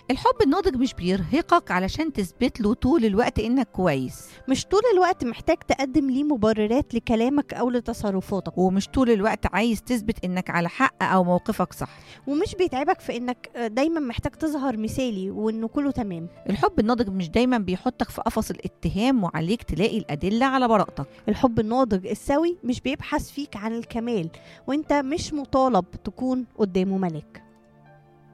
الحب الناضج مش بيرهقك علشان تثبت له طول الوقت انك كويس مش طول الوقت محتاج تقدم ليه مبررات لكلامك أو لتصرفاتك ومش طول الوقت عايز تثبت انك على حق او موقفك صح ومش بيتعبك في إنك دايما محتاج تظهر مثالي وإنه كله تمام الحب الناضج مش دايما بيحطك في قفص الاتهام وعليك تلاقي الادله على براءتك الحب الناضج السوي مش بيبحث فيك عن الكمال وإنت مش مطالب تكون قدامه ملك